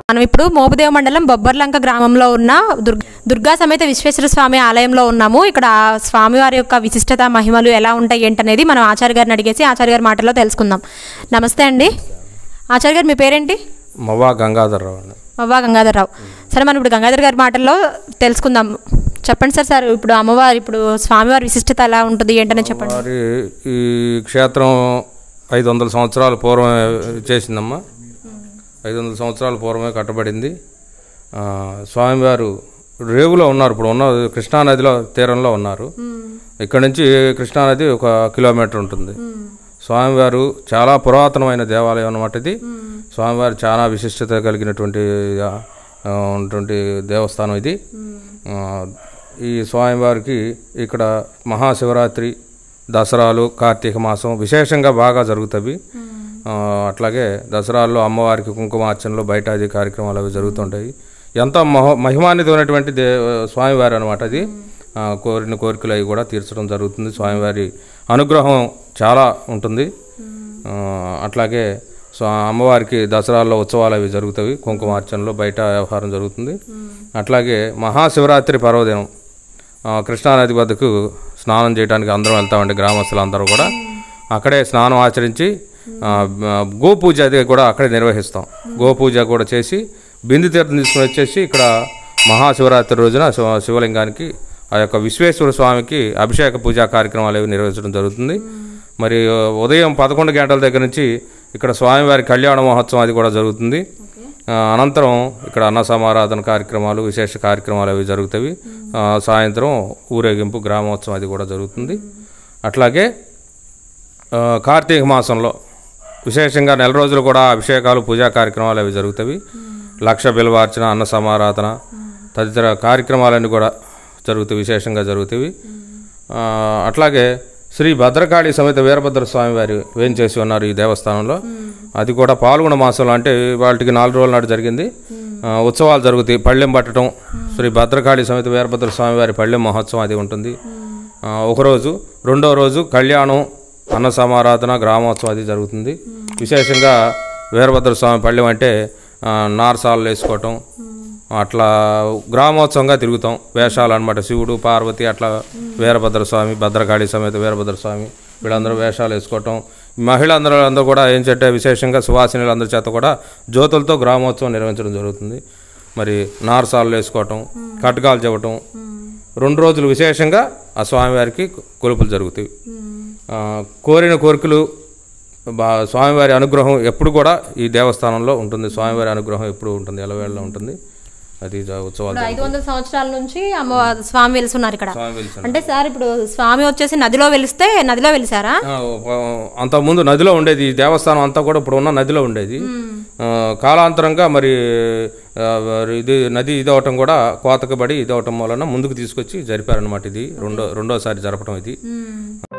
మనం ఇప్పుడు మోపుదేవ మండలం బొబ్బర్లంక గ్రామంలో ఉన్న దుర్గ దుర్గా సమేత విశ్వేశ్వర స్వామి ఆలయంలో ఉన్నాము ఇక్కడ స్వామివారి యొక్క విశిష్టత మహిమలు ఎలా ఉంటాయి ఏంటనేది మనం ఆచార్య గారిని అడిగేసి ఆచార్య గారి మాటల్లో తెలుసుకుందాం నమస్తే అండి ఆచార్య గారు మీ పేరేంటి మవ్వా గంగాధర్రావు అండి మవ్వా గంగాధర్రావు సరే మనం ఇప్పుడు గంగాధర్ గారి మాటల్లో తెలుసుకుందాం చెప్పండి సార్ సార్ ఇప్పుడు అమ్మవారు ఇప్పుడు స్వామివారి విశిష్టత ఎలా ఉంటుంది ఏంటనే చెప్పండి మరి ఈ క్షేత్రం ఐదు వందల సంవత్సరాల పూర్వమే చేసిందమ్మా ఐదు వందల సంవత్సరాల పూర్వమే కట్టబడింది ఆ, స్వామివారు రేవులో ఉన్నారు ఇప్పుడు ఉన్న కృష్ణానదిలో తీరంలో ఉన్నారు ఇక్కడ నుంచి కృష్ణానది ఒక కిలోమీటర్ ఉంటుంది స్వామివారు చాలా పురాతనమైన దేవాలయం అన్నమాట ఇది స్వామివారు చాలా విశిష్టత కలిగినటువంటి ఆ, ఉన్నటువంటి దేవస్థానం ఇది ఆ, ఈ స్వామివారికి ఇక్కడ మహాశివరాత్రి దసరాలు కార్తీక మాసం విశేషంగా బాగా జరుగుతాయి ఆ, అట్లాగే దసరాల్లో అమ్మవారికి కుంకుమార్చనలు బయట అది కార్యక్రమాలు అవి జరుగుతుంటాయి ఎంతో మహ మహిమాన్వితమైనటువంటి దే స్వామివారి అనమాట అది ఆ, కోరిన కోరికలు అవి కూడా తీర్చడం జరుగుతుంది స్వామివారి అనుగ్రహం చాలా ఉంటుంది ఆ, అట్లాగే స్వా అమ్మవారికి దసరాల్లో ఉత్సవాలు అవి జరుగుతాయి కుంకుమార్చనలు బయట వ్యవహారం జరుగుతుంది అట్లాగే మహాశివరాత్రి పర్వదినం ఆ, కృష్ణానది వద్దకు స్నానం చేయడానికి అందరం వెళ్తామండి గ్రామస్తులు అందరూ కూడా అక్కడే స్నానం ఆచరించి ఆ, బ- గోపూజ అది కూడా అక్కడే నిర్వహిస్తాం గోపూజ కూడా చేసి బిందు తీర్థం తీసుకుని వచ్చేసి ఇక్కడ మహాశివరాత్రి రోజున శివ- శివలింగానికి ఆ యొక్క విశ్వేశ్వర స్వామికి అభిషేక పూజా కార్యక్రమాలు అవి నిర్వహించడం జరుగుతుంది మరి ఆ, ఉదయం పదకొండు గంటల దగ్గర నుంచి ఇక్కడ స్వామివారి కళ్యాణ మహోత్సవం అది కూడా జరుగుతుంది ఆ, అనంతరం ఇక్కడ అన్న సమారాధన కార్యక్రమాలు విశేష కార్యక్రమాలు అవి జరుగుతాయి ఆ, సాయంత్రం ఊరేగింపు గ్రామోత్సవం అది కూడా జరుగుతుంది అట్లాగే ఆ, కార్తీక మాసంలో విశేషంగా నెల రోజులు కూడా అభిషేకాలు పూజా కార్యక్రమాలు అవి జరుగుతాయి లక్ష బిల్వార్చన అన్న సమారాధన తదితర కార్యక్రమాలన్నీ కూడా జరుగుతాయి విశేషంగా జరుగుతాయి ఆ, అట్లాగే శ్రీ భద్రకాళి సమేత వీరభద్ర స్వామి వారి వేంచేసి ఉన్నారు ఈ దేవస్థానంలో అది కూడా పాల్గొన మాసంలో అంటే వాళ్ళకి నాలుగు రోజుల నాడు జరిగింది ఆ, ఉత్సవాలు జరుగుతాయి పళ్ళెం పట్టడం శ్రీ భద్రకాళి సమేత వీరభద్ర స్వామి వారి పళ్ళెం మహోత్సవం అది ఉంటుంది ఆ, ఒకరోజు రెండో రోజు కళ్యాణం అన్న సమారాధన గ్రామోత్సవం అది జరుగుతుంది విశేషంగా వీరభద్ర స్వామి పళ్ళెం అంటే ఆ, నారసాలు వేసుకోవటం అట్లా గ్రామోత్సవంగా తిరుగుతాం వేషాలు అనమాట శివుడు పార్వతి అట్లా వీరభద్ర స్వామి భద్రకాళి సమేత వీరభద్ర స్వామి వీళ్ళందరూ వేషాలు వేసుకోవటం మహిళలందరూ అందరూ కూడా ఏం చెట్టే విశేషంగా సువాసినులందరి చేత కూడా జ్యోతులతో గ్రామోత్సవం నిర్వహించడం జరుగుతుంది మరి నారసాలు వేసుకోవటం కట్కాలు చెప్పటం రెండు రోజులు విశేషంగా ఆ స్వామివారికి కొలుపులు జరుగుతాయి ఆ, కోరిన కోరికలు బా స్వామివారి అనుగ్రహం ఎప్పుడు కూడా ఈ దేవస్థానంలో ఉంటుంది స్వామివారి అనుగ్రహం ఎప్పుడు ఉంటుంది ఎలవేళ ఉంటుంది అది జ- ఉత్సవాలు ఐదు వందల సంవత్సరాల నుంచి అమ్మ స్వామి వెలుసున్నారు ఇక్కడ స్వామి వెలిసిన అంటే సార్ ఇప్పుడు స్వామి వచ్చేసి నదిలో వెలిస్తే నదిలో వెలిసారా ఆ, ఆ, అంతకుముందు నదిలో ఉండేది ఈ దేవస్థానం అంతా కూడా ఇప్పుడు ఉన్న నదిలో ఉండేది ఆ, కాలాంతరంగా మరి ఆ, మరి ఇది నది ఇదవటం కూడా కోతకబడి ఇదవటం వలన ముందుకు తీసుకొచ్చి జరిపారనమాట ఇది రెండో రెండోసారి జరపడం ఇది